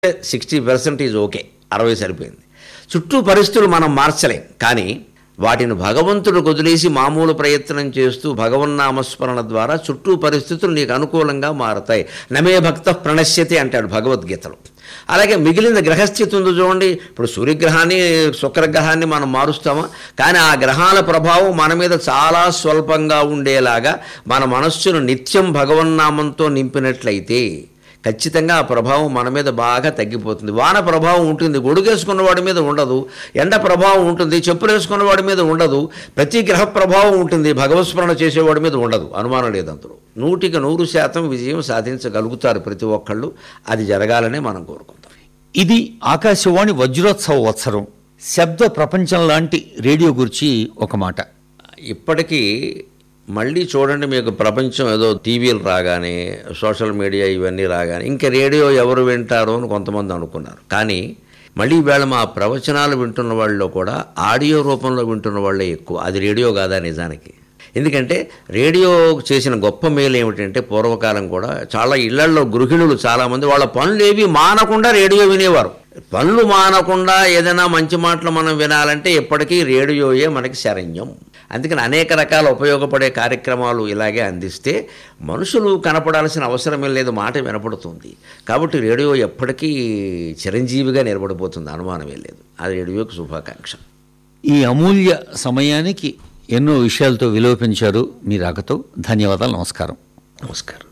sixty percent is okay అరవై సరిపోయింది చుట్టూ పరిస్థితులు మనం మార్చలేం కానీ వాటిని భగవంతుడు వదిలేసి మామూలు ప్రయత్నం చేస్తూ భగవన్నామస్మరణ ద్వారా చుట్టూ పరిస్థితులు నీకు అనుకూలంగా మారతాయి నమే భక్త ప్రణశ్యతి అంటాడు భగవద్గీతలో అలాగే మిగిలిన గ్రహస్థితి ఉంది చూడండి ఇప్పుడు సూర్యగ్రహాన్ని శుక్రగ్రహాన్ని మనం మారుస్తామా కానీ ఆ గ్రహాల ప్రభావం మన మీద చాలా స్వల్పంగా ఉండేలాగా మన మనస్సును నిత్యం భగవన్నామంతో నింపినట్లయితే ఖచ్చితంగా ఆ ప్రభావం మన మీద బాగా తగ్గిపోతుంది వాన ప్రభావం ఉంటుంది గొడుగేసుకున్న వాడి మీద ఉండదు ఎండ ప్రభావం ఉంటుంది చెప్పులు వేసుకున్న వాడి మీద ఉండదు ప్రతి గ్రహ ప్రభావం ఉంటుంది భగవత్స్మరణ చేసేవాడి మీద ఉండదు అనుమానం లేదు అందులో నూటికి నూరు శాతం విజయం సాధించగలుగుతారు ప్రతి ఒక్కళ్ళు అది జరగాలనే మనం కోరుకుంటాం ఇది ఆకాశవాణి వజ్రోత్సవ వత్సరం శబ్ద ప్రపంచం లాంటి రేడియో గురించి ఒక మాట ఇప్పటికీ మళ్ళీ చూడండి మీకు ప్రపంచం ఏదో టీవీలు రాగానే సోషల్ మీడియా ఇవన్నీ రాగానే ఇంకా రేడియో ఎవరు వింటారో అని కొంతమంది అనుకున్నారు కానీ మళ్ళీ వేళ మా ప్రవచనాలు వింటున్న వాళ్ళలో కూడా ఆడియో రూపంలో వింటున్న వాళ్ళే ఎక్కువ అది రేడియో కాదా నిజానికి ఎందుకంటే రేడియో చేసిన గొప్ప మేలు ఏమిటంటే పూర్వకాలం కూడా చాలా ఇళ్లలో గృహిణులు చాలామంది వాళ్ళ పనులు ఏవి మానకుండా రేడియో వినేవారు పనులు మానకుండా ఏదైనా మంచి మాటలు మనం వినాలంటే ఎప్పటికీ రేడియోయే మనకి శరణ్యం అందుకని అనేక రకాల ఉపయోగపడే కార్యక్రమాలు ఇలాగే అందిస్తే మనుషులు కనపడాల్సిన అవసరమే లేదు మాట వినపడుతుంది కాబట్టి రేడియో ఎప్పటికీ చిరంజీవిగా నిలబడిపోతుంది అనుమానమే లేదు అది రేడియోకి శుభాకాంక్ష ఈ అమూల్య సమయానికి ఎన్నో విషయాలతో విలోపించారు మీ రాకతో ధన్యవాదాలు నమస్కారం నమస్కారం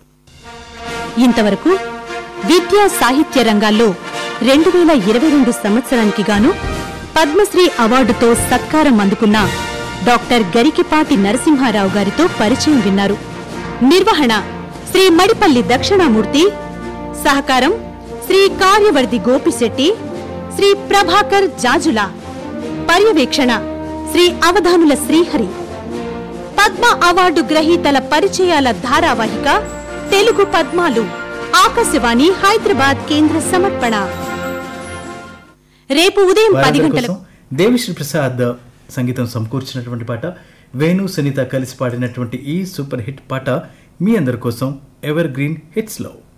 ఇంతవరకు విద్యా సాహిత్య రంగాల్లో రెండు వేల ఇరవై రెండు సంవత్సరానికి గాను పద్మశ్రీ అవార్డుతో సత్కారం అందుకున్న డాక్టర్ గరికిపాటి నరసింహారావు గారితో పరిచయం విన్నారు నిర్వహణ శ్రీ మడిపల్లి దక్షిణామూర్తి సహకారం శ్రీ కార్యవర్ది గోపిశెట్టి శ్రీ ప్రభాకర్ జాజుల పర్యవేక్షణ శ్రీ అవధానుల శ్రీహరి పద్మ అవార్డు గ్రహీతల పరిచయాల ధారావాహిక తెలుగు పద్మాలు ఆకాశవాణి హైదరాబాద్ కేంద్ర సమర్పణ రేపు ఉదయం పది వారందరి గంటలకు కోసం దేవిశ్రీ ప్రసాద్ సంగీతం సమకూర్చినటువంటి పాట వేణు సునీత కలిసి పాడినటువంటి ఈ సూపర్ హిట్ పాట మీ అందరి కోసం ఎవర్ గ్రీన్ హిట్స్ లో